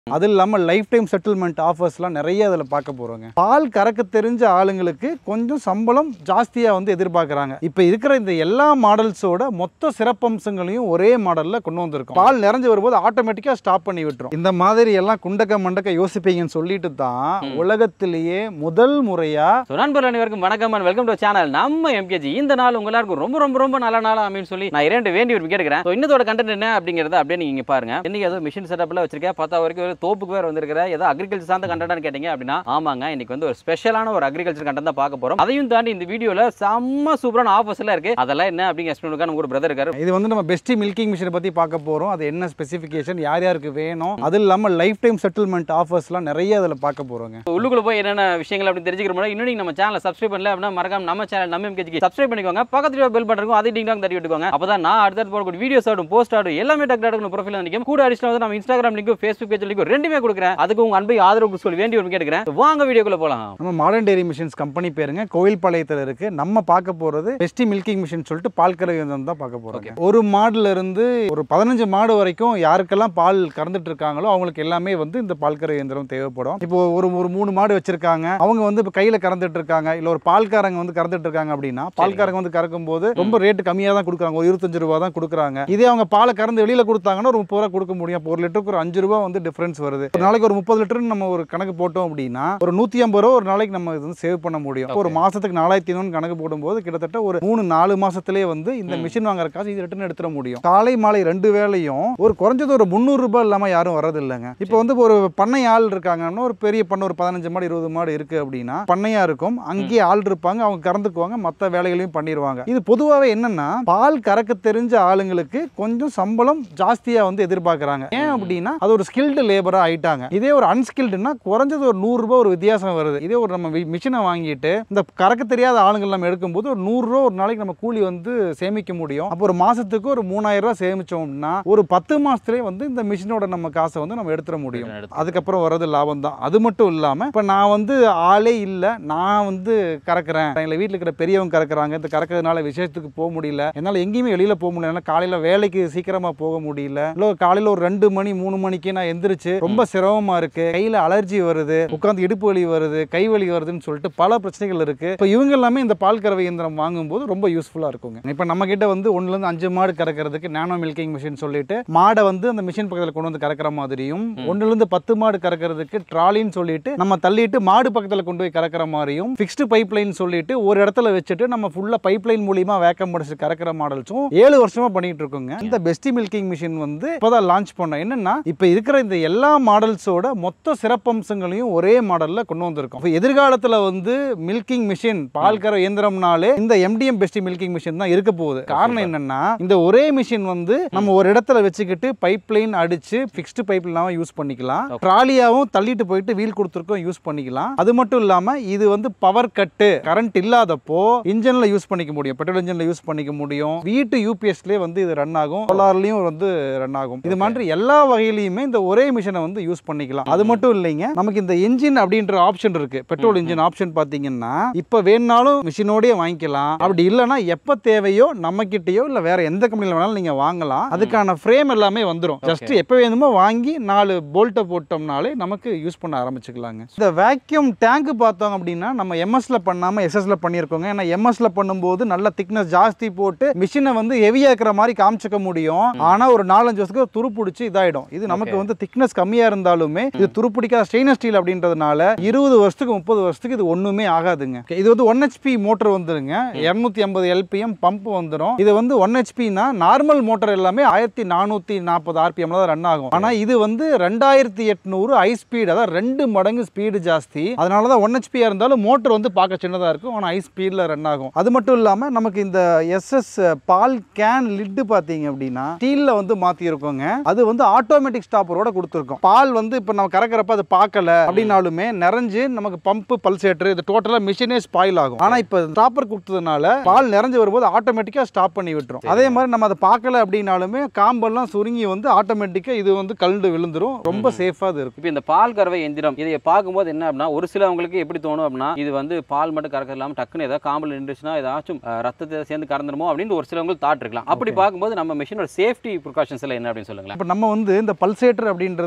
அது இல்லாமல் life time settlement ஆஃபர்ஸ்லாம் நிறைய அதில் பார்க்க போகிறோங்க பால் கறக்க தெரிஞ்ச ஆளுங்களுக்கு கொஞ்சம் சம்பளம் ஜாஸ்தியாக வந்து எதிர்பார்க்குறாங்க இப்போ இருக்கிற இந்த எல்லா மாடல்ஸோட மொத்த சிறப்பம்சங்களையும் ஒரே மாடலில் கொண்டு வந்திருக்கோம் பால் நிறைஞ்சு வரும்போது ஆட்டோமேட்டிக்காக ஸ்டாப் பண்ணி விட்டுரும் இந்த மாதிரி எல்லாம் குண்டக்க மண்டக்க யோசிப்பீங்கன்னு சொல்லிட்டு தான் உலகத்திலேயே முதல் முறையாக ஸோ நண்பர் அனைவருக்கும் வணக்கம் அண்ட் வெல்கம் டு சேனல் நம்ம எம்கேஜி இந்த நாள் உங்க எல்லாருக்கும் ரொம்ப ரொம்ப ரொம்ப நல்ல நாள் அப்படின்னு சொல்லி நான் இரண்டு வேண்டி விரும்பி கேட்கிறேன் ஸோ இன்னத்தோட கண்டென்ட் என்ன அப்படிங்கிறத அப்படியே நீங்க பாருங்க இன்னைக்கு ஏதோ மிஷின் செட்டப்ல வச்சிருக்கேன் பார்த்தா வரைக்கும் ஒரு தோப்புக்கு வேற வந்திருக்கிற ஏதோ அக்ரிகல்ச்சர் சார்ந்த கண்டென்ட் கேட்டீங்க அப்படின்னா ஆமாங்க இன்னைக்கு வந்து ஒரு ஸ்பெஷலான ஒரு அக்ரிகல்ச்சர் கண்டென்ட் தான் பார்க்க போறோம் அதையும் தாண்டி இந்த வீடியோல செம்ம சூப்பரான ஆஃபர்ஸ் எல்லாம் இருக்கு அதெல்லாம் என்ன அப்படிங்க எக்ஸ்பிளைன் உங்க பிரதர் இருக்காரு இது வந்து நம்ம பெஸ்ட் மில்கிங் மிஷினை பற்றி பார்க்க போகிறோம் அது என்ன ஸ்பெசிஃபிகேஷன் யார் யாருக்கு வேணும் அது இல்லாமல் லைஃப் டைம் செட்டில்மெண்ட் ஆஃபர்ஸ்லாம் நிறைய அதில் பார்க்க போகிறோங்க So, உள்ளுக்குள்ள போய் என்னென்ன விஷயங்கள் அப்படின்னு தெரிஞ்சுக்கிற முன்னாடி இன்னும் நீங்க நம்ம சேனலை சப்ஸ்கிரைப் பண்ணல அப்படின்னா மறக்காம நம்ம சேனல் நம்ம எம்கேஜிக்கு சப்ஸ்கிரைப் பண்ணிக்கோங்க பக்கத்துல பெல் பட்டன் இருக்கும் அதை டிங் டாங் தட்டி விட்டுக்கோங்க அப்பதான் நான் அடுத்தடுத்து போடக்கூடிய வீடியோஸ் ஆடும் போஸ்ட் ஆடும் எல்லாமே டக் டக்கு ப்ரொஃபைல் நினைக்கும் கூட அடிஷனல் வந்து நம்ம Instagram link Facebook page link ரெண்டுமே கொடுக்குறேன் அதுக்கு உங்க அன்பை ஆதரவு சொல்லி வேண்டி ஒன்று கேட்கிறேன் So, வாங்க வீடியோக்குள்ள போலாம் நம்ம மாடர்ன் டெய்ரி மிஷின்ஸ் கம்பெனி பேருங்க கோயில்பாளையத்தில் இருக்கு நம்ம பார்க்க போகிறது பெஸ்ட் மில்கிங் மிஷின் சொல்லிட்டு பால் கறவை இயந்திரம் தான் பார்க்க போகிறோம் ஒரு மாடுல இருந்து ஒரு பதினஞ்சு மாடு வரைக்கும் யாருக்கெல்லாம் பால் கறந்துட்டு இருக்காங்களோ அவங்களுக்கு எல்லாமே வந்து இந்த பால் கறவை இயந்திரம் தேவைப்படும் இப்போ ஒரு ஒரு மூணு மாடு வச்சிருக்காங்க அவங்க வந்து இப்போ கையில் கறந்துட்டு இருக்காங்க இல்லை ஒரு பால்காரங்க வந்து கறந்துட்டு இருக்காங்க அப்படின்னா பால்காரங்க வந்து கறக்கும் போது ரொம்ப ரேட்டு கம்மியாக தான் கொடுக்குறாங்க ஒரு இருபத்தஞ்சு ரூபா தான் கொடுக்குறாங்க இதே அவங்க பாலை கறந்து வெளியில் கொடுத்தாங்கன்னா ஒரு முப்பது ரூபா கொடுக்க முடியும் அப்போ ஒரு லிட்டருக்கு ஒரு அஞ்சு ரூபா வந்து டிஃபரன்ஸ் வருது ஒரு நாளைக்கு ஒரு முப்பது லிட்டர்னு நம்ம ஒரு கணக்கு போட்டோம் அப்படின்னா ஒரு நூற்றி ஐம்பது ரூபா ஒரு நாளைக்கு நம்ம இது வந்து சேவ் பண்ண முடியும் அப்போ ஒரு மாசத்துக்கு நாலாயிரத்தி ஐநூறு கணக்கு போடும்போது கிட்டத்தட்ட ஒரு மூணு நாலு மாசத்திலே வந்து இந்த மிஷின் வாங்குற காசு இது ரிட்டர்ன் எடுத்துட முடியும் காலை மாலை ரெண்டு வேளையும் ஒரு குறைஞ்சது ஒரு முந்நூறு ரூபாய் இல்லாம யாரும் வரது இல்லைங்க இப்போ வந்து ஒரு பண்ணை ஆள் இருக்காங்கன்னா ஒரு பெரிய பண்ணை ஒரு பதினஞ்சு மாடு இருபது மாடு இருக்கு அப்படின்னா பண்ணையா இருக்கும் அங்கேயே ஆள் இருப்பாங்க அவங்க கறந்துக்குவாங்க மற்ற வேலைகளையும் பண்ணிடுவாங்க இது பொதுவாகவே என்னன்னா பால் கறக்க தெரிஞ்ச ஆளுங்களுக்கு கொஞ்சம் சம்பளம் ஜாஸ்தியா வந்து எதிர்பார்க்கறாங்க ஏன் அப்படின்னா அது ஒரு ஸ்கில்டு லேபரா ஆயிட்டாங்க இதே ஒரு அன்ஸ்கில்டுனா குறைஞ்சது ஒரு நூறு ரூபாய் ஒரு வித்தியாசம் வருது இதே ஒரு நம்ம மிஷினை வாங்கிட்டு இந்த கறக்க தெரியாத ஆளுங்கள் நம்ம எடுக்கும்போது ஒரு நூறு ரூபா ஒரு நாளைக்கு நம்ம கூலி வந்து சேமிக்க முடியும் அப்போ ஒரு மாசத்துக்கு ஒரு மூணாயிரம் ரூபாய் சேமிச்சோம்னா ஒரு பத்து மாசத்துலேயே வந்து இந்த மிஷினோட நம்ம காசை வந்து நம்ம எடுத்துட முடியும் அதுக்கப்புறம் வர்றது லாபம் தான் அது மட்டும் இல்லாமல் இப்போ நான் வந்து ஆளே இல்லை நான் வந்து கறக்குறேன் எங்களை வீட்டில் இருக்கிற பெரியவங்க கறக்குறாங்க இந்த கறக்கிறதுனால விசேஷத்துக்கு போக முடியல என்னால் எங்கேயுமே வெளியில் போக முடியல ஏன்னா காலையில் வேலைக்கு சீக்கிரமாக போக முடியல இல்லை காலையில் ஒரு ரெண்டு மணி மூணு மணிக்கு நான் எந்திரிச்சு ரொம்ப சிரமமாக இருக்கு கையில் அலர்ஜி வருது உட்காந்து இடுப்பு வலி வருது கை வலி வருதுன்னு சொல்லிட்டு பல பிரச்சனைகள் இருக்கு இப்போ இவங்க எல்லாமே இந்த பால் கறவை இயந்திரம் வாங்கும்போது ரொம்ப யூஸ்ஃபுல்லாக இருக்குங்க இப்போ நம்ம கிட்ட வந்து ஒன்றுலேருந்து அஞ்சு மாடு கறக்கிறதுக்கு நானோ மில்கிங் மிஷின் சொல்லிட்டு மாடை வந்து அந்த மிஷின் பக்கத்தில் கொண்டு வந்து கறக்கிற மாதிரியும் ஒன்றுலேருந்து பத்து மாடு கறக்கிறதுக்கு ட்ராலின்னு சொல்லிட்டு நம்ம தள்ளிட்டு மாடு பக்கத்தில் கொண்டு போய் கறக்கிற மாதிரியும் ஃபிக்ஸ்டு பைப் லைன் சொல்லிட்டு ஒரு இடத்துல வச்சுட்டு நம்ம ஃபுல்லாக பைப் லைன் மூலியமா வேக்கம் படிச்சு கறக்கிற மாடல்ஸும் ஏழு வருஷமா பண்ணிட்டு இருக்கோங்க இந்த பெஸ்டி மில்கிங் மிஷின் வந்து இப்போதான் லான்ச் பண்ணோம் என்னன்னா இப்போ இருக்கிற இந்த எல்லா மாடல்ஸோட மொத்த சிறப்பம்சங்களையும் ஒரே மாடல்ல கொண்டு வந்திருக்கோம் இப்போ எதிர்காலத்தில் வந்து மில்கிங் மிஷின் பால் கற இயந்திரம்னாலே இந்த எம்டிஎம் பெஸ்டி மில்கிங் மிஷின் தான் இருக்க போகுது காரணம் என்னன்னா இந்த ஒரே மிஷின் வந்து நம்ம ஒரு இடத்துல வச்சுக்கிட்டு பைப் லைன் அடிச்சு ஃபிக்ஸ்டு பைப் இல்லாமல் யூஸ் பண்ணிக்கலாம் ட்ராலியாவும் தள்ளிட்டு போயிட்டு வீல் கொடுத்துருக்கோம் யூஸ் பண்ணிக்கலாம் அது மட்டும் இல்லாம இது வந்து பவர் கட்டு கரண்ட் இல்லாதப்போ இன்ஜின்ல யூஸ் பண்ணிக்க முடியும் பெட்ரோல் இன்ஜின்ல யூஸ் பண்ணிக்க முடியும் வீட்டு யூபிஎஸ்லேயே வந்து இது ரன் ஆகும் சோலார்லயும் வந்து ரன் ஆகும் இது மாதிரி எல்லா வகையிலையுமே இந்த ஒரே மிஷினை வந்து யூஸ் பண்ணிக்கலாம் அது மட்டும் இல்லைங்க நமக்கு இந்த இன்ஜின் அப்படின்ற ஆப்ஷன் இருக்கு பெட்ரோல் இன்ஜின் ஆப்ஷன் பாத்தீங்கன்னா இப்ப வேணுனாலும் மிஷினோடய வாங்கிக்கலாம் அப்படி இல்லைன்னா எப்ப தேவையோ நம்ம கிட்டயோ இல்ல வேற எந்த கம்பெனில வேணாலும் நீங்க வாங்கலாம் அதுக்கான ஃப்ரேம் எல்லாமே வந்துடும் ஜஸ்ட் எப்ப வேணுமோ வாங்கி நாலு போல்ட்டை போட்டோம்னாலே நமக்கு யூஸ் பண்ண ஆரம்பிச்சுக்கலாங்க இந்த வேக்யூம் டேங்க் பார்த்தோம் அப்படின்னா நம்ம எம்எஸ்ல பண்ணாம எஸ்எஸ்ல பண்ணியிருக்கோங்க ஏன்னா எம்எஸ்ல பண்ணும்போது நல்ல திக்னஸ் ஜாஸ்தி போட்டு மிஷினை வந்து ஹெவியா இருக்கிற மாதிரி காமிச்சிக்க முடியும் ஆனா ஒரு நாலஞ்சு வருஷத்துக்கு துரு பிடிச்சி இதாயிடும் இது நமக்கு வந்து திக்னஸ் கம்மியா இருந்தாலுமே இது துரு பிடிக்காத ஸ்டெயின்லெஸ் ஸ்டீல் அப்படின்றதுனால இருபது வருஷத்துக்கு முப்பது வருஷத்துக்கு இது ஒண்ணுமே ஆகாதுங்க இது வந்து ஒன் ஹெச்பி மோட்டர் வந்துருங்க இருநூத்தி ஐம்பது எல்பிஎம் பம்ப் வந்துடும் இது வந்து ஒன் ஹெச்பினா நார்மல் மோட்டர் எல்லாமே ஆயிரத்தி நானூத்தி நாற்பது ஆர்பிஎம்ல தான் ரன் ஆகும் ஆனா இது வந்து ரெண்டாயிரத்தி எட்நூறு ஹை ஸ்பீடு அதாவது ரெண்டு மடங்கு ஸ்பீடு ஜாஸ்தி அதனால தான் ஒன் ஹெச்பியா இருந்தாலும் மோட்டர் வந்து பார்க்க சின்னதா இருக்கும் ஆனா ஹை ஸ்பீட்ல ரன் ஆகும் அது மட்டும் இல்லாம நமக்கு இந்த எஸ்எஸ் பால் கேன் லிட்டு பாத்தீங்க அப்படின்னா ஸ்டீல்ல வந்து மாத்தி இருக்கோங்க அது வந்து ஆட்டோமேட்டிக் ஸ்டாப்பரோட கொடுத்துருக்கோம் பால் வந்து இப்போ நம்ம கறக்கிறப்ப அது பார்க்கல அப்படின்னாலுமே நிறைஞ்சு நமக்கு பம்பு பல்சேட்டர் இது டோட்டலாக மிஷினே ஸ்பாயில் ஆகும் ஆனால் இப்போ ஸ்டாப்பர் கொடுத்ததுனால பால் நிறைஞ்சு வரும்போது ஆட்டோமேட்டிக்காக ஸ்டாப் பண்ணி விட்டுரும் அதே மாதிரி நம்ம அதை பார்க்கல அப்படின்னாலுமே காம்பெல்லாம் சுருங்கி வந்து ஆட்டோமேட்டிக்காக இது வந்து கல்ண்டு விழுந்துரும் ரொம்ப சேஃபாக அது இருக்கும் இப்போ இந்த பால் கறவை எந்திரம் இதை பார்க்கும்போது என்ன அப்படின்னா ஒரு சிலவங்களுக்கு எப்படி தோணும் அப்படின்னா இது வந்து பால் மட்டும் கறக்க இல்லாமல் டக்குன்னு ஏதாவது காம்பல் நின்றுச்சுன்னா ஏதாச்சும் அஹ், ரத்தத்தை சேர்ந்து கறந்துருமோ அப்படின்னு ஒரு சிலவங்களுக்கு தாட் இருக்கலாம் அப்படி பார்க்கும்போது நம்ம மிஷினோட சேஃப்டி ப்ரிகாஷன்ஸ் எல்லாம் என்ன அப்படின்னு சொல்லுங்களேன் இப்போ நம்ம வந்து இந்த பல்சேட்டர் அப்படின்றது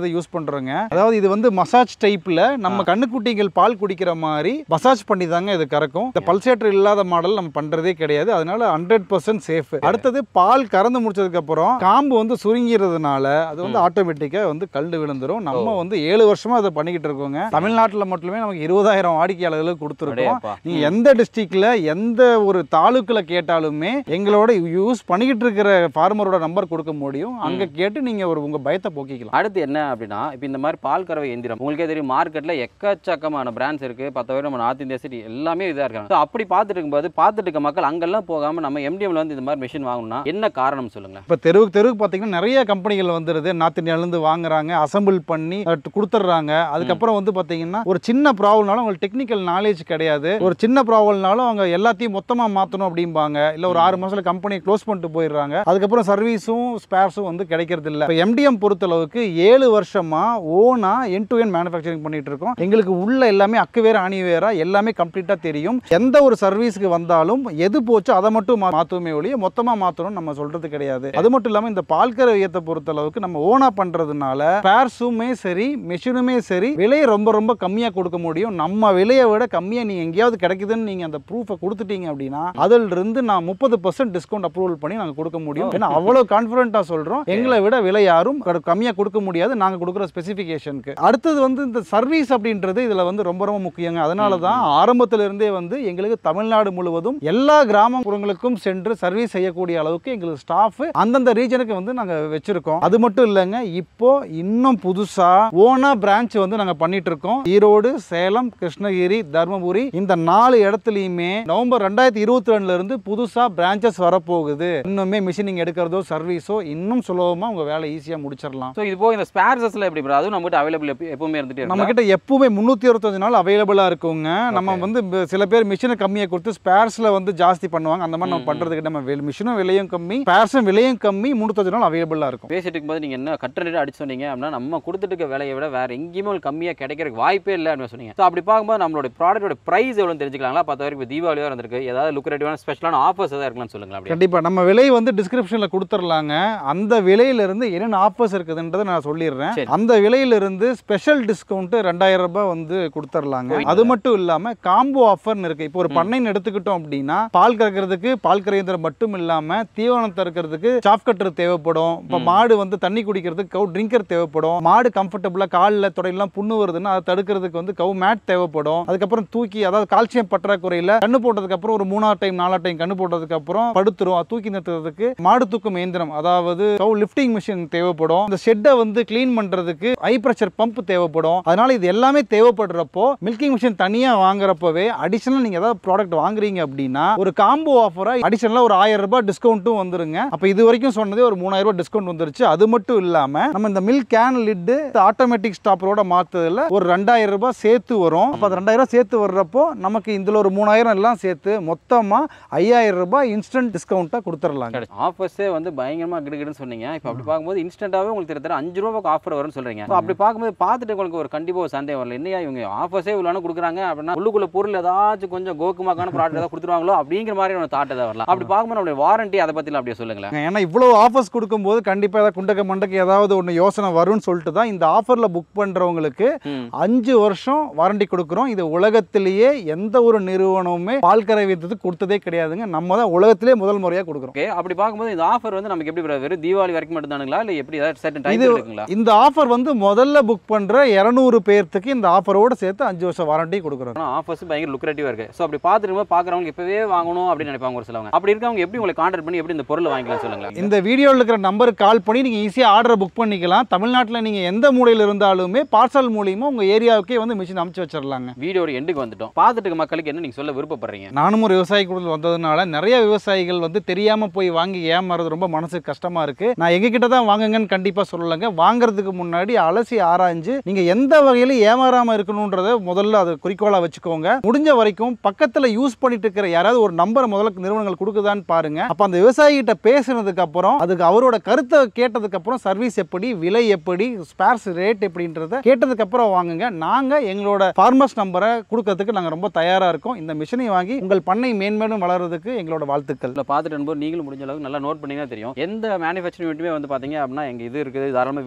அப்படின்றத யூஸ் பண்றோங்க அதாவது இது வந்து மசாஜ் டைப்ல நம்ம கண்ணுக்குட்டிகள் பால் குடிக்கிற மாதிரி மசாஜ் பண்ணி தாங்க இது கறக்கும் இந்த பல்சேட்டர் இல்லாத மாடல் நம்ம பண்றதே கிடையாது அதனால ஹண்ட்ரட் பர்சன்ட் சேஃப் அடுத்தது பால் கறந்து முடிச்சதுக்கு அப்புறம் காம்பு வந்து சுருங்கிறதுனால அது வந்து ஆட்டோமேட்டிக்கா வந்து கல்டு விழுந்துரும் நம்ம வந்து ஏழு வருஷமா அதை பண்ணிக்கிட்டு இருக்கோங்க தமிழ்நாட்டுல மட்டுமே நமக்கு இருபதாயிரம் வாடிக்கையாளர்களுக்கு கொடுத்துருக்கோம் அடேப்பா. நீங்க எந்த டிஸ்ட்ரிக்ட்ல எந்த ஒரு தாலுக்குல கேட்டாலுமே எங்களோட யூஸ் பண்ணிக்கிட்டு இருக்கிற ஃபார்மரோட நம்பர் கொடுக்க முடியும் அங்க கேட்டு நீங்க ஒரு உங்க பயத்தை போக்கிக்கலாம் அடுத்து என்ன அப்படின்னா இப்போ இந்த மாதிரி பால் கறவை எந்திரம் உங்களுக்கே தெரியும் மார்க்கெட்டில் எக்கச்சக்கமான பிராண்ட்ஸ் இருக்குது பத்தவரை நம்ம நார்த் இந்தியா சிட்டி எல்லாமே இதாக இருக்காங்க ஸோ அப்படி பார்த்துட்டு இருக்கும்போது பார்த்துட்டு இருக்க மக்கள் அங்கெல்லாம் போகாமல் நம்ம எம்டிஎம்ல வந்து இந்த மாதிரி மிஷின் வாங்கணும்னா என்ன காரணம் சொல்லுங்களேன் இப்போ தெருவுக்கு தெருவுக்கு பார்த்தீங்கன்னா நிறைய கம்பெனிகள் வந்துடுது நார்த் இந்தியாவிலேருந்து வாங்குறாங்க அசம்பிள் பண்ணி அஹ், கொடுத்துட்றாங்க அதுக்கப்புறம் வந்து பார்த்தீங்கன்னா ஒரு சின்ன ப்ராப்ளம்னாலும் அவங்களுக்கு டெக்னிக்கல் நாலேஜ் கிடையாது ஒரு சின்ன ப்ராப்ளம்னாலும் அவங்க எல்லாத்தையும் மொத்தமாக மாற்றணும் அப்படிம்பாங்க இல்லை ஒரு ஆறு மாதத்தில் கம்பெனியை க்ளோஸ் பண்ணிட்டு போயிடுறாங்க அதுக்கப்புறம் சர்வீஸும் ஸ்பேர்ஸும் வந்து கிடைக்கிறது இல்லை இப்போ எம்டிஎம் பொறுத்தளவுக்கு ஏழு வருஷமா ஓனா என் டு என் மேனுஃபேக்சரிங் பண்ணிட்டு இருக்கோம் எங்களுக்கு உள்ள எல்லாமே அக்கு வேற அணி வேற எல்லாமே கம்ப்ளீட்டாக தெரியும் எந்த ஒரு சர்வீஸ்க்கு வந்தாலும் எது போச்சோ அதை மட்டும் மா- மாத்துவோமே ஒழிய மொத்தமாக மாற்றணும் நம்ம சொல்றது கிடையாது அது மட்டும் இல்லாமல் இந்த பால்கரை வியத்தை பொறுத்த அளவுக்கு நம்ம ஓனா பண்றதுனால பேர்ஸுமே சரி மிஷினுமே சரி விலையை ரொம்ப ரொம்ப கம்மியாக கொடுக்க முடியும் நம்ம விலையை விட கம்மியாக நீங்கள் எங்கேயாவது கிடைக்குதுன்னு நீங்கள் அந்த ப்ரூஃபை கொடுத்துட்டீங்க அப்படின்னா அதில் இருந்து நான் முப்பது பர்சன்ட் டிஸ்கவுண்ட் அப்ரூவல் பண்ணி நாங்கள் கொடுக்க முடியும் ஏன்னா அவ்வளோ கான்ஃபிடென்ட்டாக சொல்கிறோம் எங்களை விட விலை யாரும் கம்மியாக கொடுக்க முடியாது நாங்கள் கொடுக்குற ஸ்பெசிஃபிகேஷனுக்கு அடுத்தது வந்து இந்த சர்வீஸ் அப்படின்றது இதில் வந்து ரொம்ப ரொம்ப முக்கியங்க அதனால தான் ஆரம்பத்துல இருந்தே வந்து எங்களுக்கு தமிழ்நாடு முழுவதும் எல்லா கிராமப்புறங்களுக்கும் சென்று சர்வீஸ் செய்யக்கூடிய அளவுக்கு எங்களுக்கு ஸ்டாஃப் அந்தந்த ரீஜனுக்கு வந்து நாங்கள் வச்சிருக்கோம் அது மட்டும் இல்லைங்க இப்போ இன்னும் புதுசா ஓனா பிரான்ச் வந்து நாங்கள் பண்ணிட்டு இருக்கோம் ஈரோடு சேலம் கிருஷ்ணகிரி தர்மபுரி இந்த நாலு இடத்துலையுமே நவம்பர் ரெண்டாயிரத்தி இருபத்தி ரெண்டுல இருந்து புதுசா பிரான்ச்சஸ் வரப்போகுது இன்னுமே மிஷினிங் எடுக்கிறதோ சர்வீஸோ இன்னும் சுலபமா உங்க வேலை ஈஸியா முடிச்சிடலாம் ஸோ இது போக இந்த ஸ்பேர்ஸஸ்ல எப்படி bro? அதுவும் நம்மகிட்ட அவைலபிள் எப்பவுமே இருந்துட்டு நம்ம கிட்ட எப்பவுமே முந்நூற்றி இருபத்தஞ்சு நாள் அவைலபிளாக இருக்குங்க நம்ம வந்து ப- சில பேர் மிஷினை கம்மியாக கொடுத்து ஸ்பேர்ஸில் வந்து ஜாஸ்தி பண்ணுவாங்க அந்த மாதிரி நம்ம பண்ணுறதுக்கு நம்ம வெ- மிஷினும் விலையும் கம்மி ஸ்பேர்ஸும் விலையும் கம்மி முந்நூற்றஞ்சு நாள் அவைலபிளாக இருக்கும் பேசிட்டு இருக்கும்போது நீங்க என்ன கட்டணம் அடிச்சு சொன்னீங்க அப்படின்னா நம்ம கொடுத்துட்டு இருக்க விலையை விட வேற எங்கேயுமே உங்களுக்கு கம்மியாக கிடைக்கிறதுக்கு வாய்ப்பே இல்லை அப்படின்னு சொன்னீங்க ஸோ அப்படி பார்க்கும்போது நம்மளோட ப்ராடக்ட்டோட ப்ரைஸ் எவ்வளோ தெரிஞ்சுக்கலாங்களா பத்து வரைக்கும் இப்போ தீபாவளியாக இருந்திருக்கு ஏதாவது லுக்ரேட்டிவான ஸ்பெஷலான ஆஃபர்ஸ் ஏதாவது இருக்கலாம்னு சொல்லுங்களா அப்படி கண்டிப்பாக நம்ம விலை வந்து டிஸ்கிரிப்ஷனில் கொடுத்துர்லாங்க அந்த விலையிலிருந்து என்னென்ன ஆஃபர்ஸ் இருக்குதுன்றதை நான் சொல்லிடுறேன் சரி. அந்த விலையிலிருந்து ஸ்பெஷல் டிஸ்கவுண்ட் ரெண்டாயிரம் ரூபாய் வந்து கொடுத்துர்லாங்க அது மட்டும் இல்லாமல் காம்போ ஆஃபர்னு இருக்கு இப்போ ஒரு பண்ணைன்னு எடுத்துக்கிட்டோம் அப்படின்னா பால் கறக்கிறதுக்கு பால் கரையந்திரம் மட்டும் இல்லாமல் தீவனம் தருக்கிறதுக்கு சாப் கட்டர் தேவைப்படும் இப்போ மாடு வந்து தண்ணி குடிக்கிறதுக்கு கவு ட்ரிங்கர் தேவைப்படும் மாடு கம்ஃபர்டபுளாக காலில் தொடையெல்லாம் புண்ணு வருதுன்னா அதை தடுக்கிறதுக்கு வந்து கவு மேட் தேவைப்படும் அதுக்கப்புறம் தூக்கி அதாவது கால்சியம் பற்றாக்குறையில் கண்ணு போட்டதுக்கு அப்புறம் ஒரு மூணாவது டைம் நாலாவது டைம் கண்ணு போட்டதுக்கு அப்புறம் படுத்துரும் அது தூக்கி நிறுத்துறதுக்கு மாடு தூக்கும் இயந்திரம் அதாவது கவு லிஃப்டிங் மிஷின் தேவைப்படும் இந்த ஷெட்டை வந்து க்ளீன் பண்றதுக்கு ஹை பிரஷர் பம்ப் தேவைப்படும் அதனால இது எல்லாமே தேவைப்படுறப்போ மில்கிங் மிஷின் தனியா வாங்குறப்பவே அடிஷனல் நீங்க ஏதாவது ப்ராடக்ட் வாங்குறீங்க அப்படின்னா ஒரு காம்போ ஆஃபரா அடிஷனலா ஒரு ஆயிரம் ரூபாய் டிஸ்கவுண்ட்டும் வந்துருங்க அப்ப இது வரைக்கும் சொன்னதே ஒரு மூணாயிரம் ரூபாய் டிஸ்கவுண்ட் வந்துருச்சு அது மட்டும் இல்லாம நம்ம இந்த மில்க் கேன் லிட்டு ஆட்டோமேட்டிக் ஸ்டாப்பரோட மாத்ததுல ஒரு ரெண்டாயிரம் ரூபாய் சேர்த்து வரும் அப்ப அது ரெண்டாயிரம் ரூபாய் சேர்த்து வர்றப்போ நமக்கு இதுல ஒரு மூணாயிரம் எல்லாம் சேர்த்து மொத்தமா ஐயாயிரம் ரூபாய் இன்ஸ்டன்ட் டிஸ்கவுண்ட்டா கொடுத்துடலாங்க ஆஃபர்ஸே வந்து பயங்கரமாக கிடுகிடுன்னு சொன்னீங்க இப்போ அப்படி பார்க்கும்போது இன்ஸ்டன்ட்டாகவே உங்களுக்கு கிட்டத்தட்ட அஞ்சு ரூபாய்க்கு ஆஃபர் வரும்னு சொல்றீங்க ஸோ அப்படி பார்க்கும்போது பார்த்துட்டு உங்களுக்கு ஒரு கண்டிப்பாக ஒரு சந்தேகம் வரல என்னையா இவங்க ஆஃபர்ஸே இவ்வளோ கொடுக்குறாங்க அப்படின்னா உள்ளுக்குள்ள பொருள் ஏதாச்சும் கொஞ்சம் கோக்குமாக்கான ப்ராடக்ட் ஏதாவது கொடுத்துருவாங்களோ அப்படிங்கிற மாதிரி ஒரு தாட் ஏதாவது வரலாம் அப்படி பார்க்கும்போது நம்மளுடைய வாரண்டி அதை பற்றிலாம் அப்படியே சொல்லுங்களேன் ஏன்னா இவ்வளோ ஆஃபர்ஸ் கொடுக்கும்போது கண்டிப்பாக ஏதாவது குண்டக்க மண்டக்கு ஏதாவது ஒன்று யோசனை வரும்னு சொல்லிட்டு தான் இந்த ஆஃபரில் புக் பண்ணுறவங்களுக்கு ம் அஞ்சு வருஷம் வாரண்டி கொடுக்குறோம் இது உலகத்திலேயே எந்த ஒரு நிறுவனமுமே பால் கரை வைத்ததுக்கு கொடுத்ததே கிடையாதுங்க நம்ம தான் உலகத்திலே முதல் முறையாக கொடுக்குறோம் ஓகே அப்படி பார்க்கும்போது இந்த ஆஃபர் வந்து நமக்கு எப்படி bro? வெறும் தீபாவளி வரைக்கும் மட்டும் தானுங்களா இல்லை எப்படி ஏதாவது சர்டன் டைம் இது- இருக்குங்களா இந்த ஆஃபர் வந்து முதல்ல புக் பண்ணுற இரநூறு பேர்த்துக்கு இந்த ஆஃபரோடு சேர்த்து அஞ்சு வருஷம் வாரண்டி கொடுக்குறோம் ஆனால் ஆஃபர்ஸ் பயங்கர லுக்ரேட்டிவாக இருக்கு ஸோ அப்படி பார்த்துட்டு பார்க்குறவங்க இப்போவே வாங்கணும் அப்படின்னு நினைப்பாங்க ஒரு சிலவங்க அப்படி இருக்கவங்க எப்படி உங்களை கான்டாக்ட் பண்ணி எப்படி இந்த பொருளை வாங்கிக்கலாம் சொல்லுங்களேன் இந்த வீடியோவில் இருக்கிற நம்பருக்கு கால் பண்ணி நீங்கள் ஈஸியாக ஆர்டரை புக் பண்ணிக்கலாம் தமிழ்நாட்டில் நீங்கள் எந்த மூலையில் இருந்தாலுமே பார்சல் மூலியமாக உங்கள் ஏரியாவுக்கே வந்து மிஷின் அமுச்சு வச்சிடலாங்க வீடியோட எண்டுக்கு வந்துட்டோம் பார்த்துட்டு இருக்க மக்களுக்கு என்ன நீங்கள் சொல்ல விருப்பப்படுறீங்க நானும் ஒரு விவசாயி குடும்பத்தில் வந்ததுனால நிறைய விவசாயிகள் வந்து தெரியாம போய் வாங்கி ஏமாறது ரொம்ப மனசுக்கு கஷ்டமா இருக்கு நான் எங்க கிட்ட தான் வாங்குங்கன்னு கண்டிப்பா சொல்லலைங்க வாங்குறதுக்கு முன்னாடி அலசி ஆராய்ஞ்சு நீங்க எந்த வகையில ஏமாறாம இருக்கணுன்றத முதல்ல அது குறிக்கோளா வச்சுக்கோங்க முடிஞ்ச வரைக்கும் பக்கத்துல யூஸ் பண்ணிட்டு இருக்கிற யாராவது ஒரு நம்பரை முதல்ல நிறுவனங்கள் கொடுக்குதான்னு பாருங்க அப்ப அந்த விவசாயி கிட்ட பேசுனதுக்கு அப்புறம் அதுக்கு அவரோட கருத்தை கேட்டதுக்கு அப்புறம் சர்வீஸ் எப்படி விலை எப்படி ஸ்பேர்ஸ் ரேட் எப்படின்றத கேட்டதுக்கு அப்புறம் வாங்குங்க நாங்க எங்களோட ஃபார்மர்ஸ் நம்பரை கொடுக்கறதுக்கு நாங்க ரொம்ப தயாரா இருக்கோம் இந்த மிஷினை வாங்கி உங்கள் பண்ணை மேன்மேலும் வளர்றதுக்கு எங்களோட வாழ்த்துக்கள் இதில் பார்த்துட்டு போது நீங்களும் முடிஞ்ச அளவுக்கு நல்லா நோட் பண்ணிங்கன்னா தெரியும் எந்த மேனுஃபேக்சரிங் யூனிட்டுமே வந்து பார்த்தீங்க அப்படின்னா எங்கள் இது இருக்குது தாராளமாக வீடியோ எடுத்து போட்டு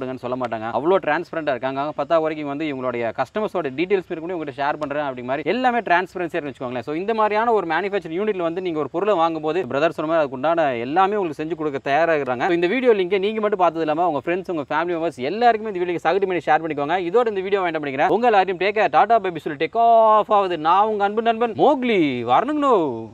போடுங்கன்னு சொல்ல மாட்டாங்க அவ்வளோ டிரான்ஸ்பரண்டாக இருக்காங்க பத்தா வரைக்கும் வந்து இவங்களுடைய கஸ்டமர்ஸோட டீடைல்ஸ் கூட உங்கள்கிட்ட ஷேர் பண்ணுறேன் அப்படி மாதிரி எல்லாமே டிரான்ஸ்பரன்சியாக வச்சுக்கோங்களேன் ஸோ இந்த மாதிரியான ஒரு மேனுஃபேக்சர் யூனிட்ல வந்து நீங்கள் ஒரு பொருளை வாங்கும்போது பிரதர் சொன்ன மாதிரி அதுக்கு உண்டான எல்லாமே உங்களுக்கு செஞ்சு கொடுக்க தயாராக இருக்கிறாங்க So இந்த வீடியோ லிங்கை நீங்கள் மட்டும் பார்த்தது இல்லாமல் உங்கள் ஃப்ரெண்ட்ஸ் உங்கள் ஃபேமிலி மெம்பர்ஸ் எல்லாருக்குமே இந்த வீடியோ சகடி பண்ணி ஷேர் பண்ணிக்கோங்க இதோட இந்த வீடியோ வேண்டாம் பண்ணிக்கிறேன் உங்கள் எல்லாரையும் டேக் டாடா பேபி சொல்லி டேக் ஆஃப் ஆகுது நான் உங்கள் அன்பு நண்பன் மோக்லி வரணுங்கண்ணோ